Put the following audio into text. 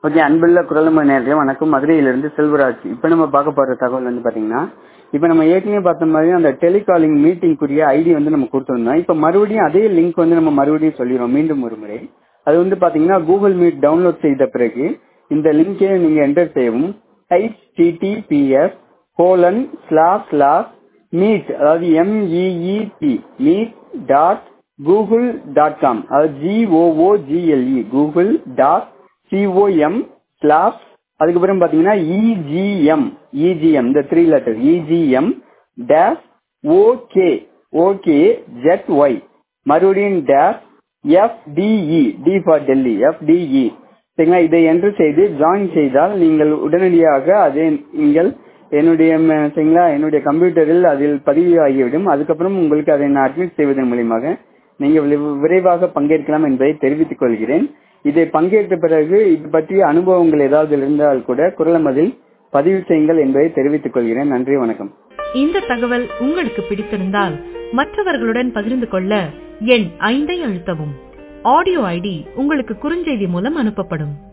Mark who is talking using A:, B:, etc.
A: okay அன்புள்ள குரலம நேரத்தில் வணக்கம் மதுரையிலிருந்து செல்வராஜ் இப்போ நம்ம பார்க்க போகிற தகவல் வந்து பார்த்தீங்கன்னா இப்போ நம்ம ஏற்கனவே பார்த்த மாதிரி அந்த டெலிகாலிங் மீட்டிங்குரிய ஐடி வந்து நம்ம கொடுத்துருந்தோம் இப்போ மறுபடியும் அதே லிங்க் வந்து நம்ம மறுபடியும் சொல்லிடுறோம் மீண்டும் ஒரு முறை அது வந்து பார்த்தீங்கன்னா கூகுள் மீட் டவுன்லோட் செய்த பிறகு இந்த லிங்கை நீங்கள் என்டர் செய்யவும் HTTPS colon slash slash meet அதாவது M E E T meet dot Google dot com அதாவது G O O G L E Google dot C O M slash அதுக்கப்புறம் பார்த்தீங்கன்னா இஜிஎம் இஜிஎம் இந்த three letter EGM dash okay okay Z Y மறுபடியும் dash FTE D for Delhi FTE சரிங்களா இதை என்று செய்து ஜாயின் செய்தால் நீங்கள் உடனடியாக அதை நீங்கள் என்னுடைய ம- சரிங்களா என்னுடைய கம்ப்யூட்டரில் அதில் பதிவு ஆகிவிடும் அதுக்கப்புறம் உங்களுக்கு அதை நான் அட்மிட் செய்வதன் மூலியமாக நீங்கள் வி- விரைவாக பங்கேற்கலாம் என்பதை தெரிவித்துக் கொள்கிறேன் இதை பங்கேற்ற பிறகு இது பற்றிய அனுபவங்கள் ஏதாவது இருந்தால் கூட குரலமதில் பதிவு செய்யுங்கள் என்பதை தெரிவித்துக் கொள்கிறேன் நன்றி வணக்கம்
B: இந்த தகவல் உங்களுக்கு பிடித்திருந்தால் மற்றவர்களுடன் பகிர்ந்து கொள்ள எண் ஐந்தை அழுத்தவும் ஆடியோ ஐடி உங்களுக்கு குறுஞ்செய்தி மூலம் அனுப்பப்படும்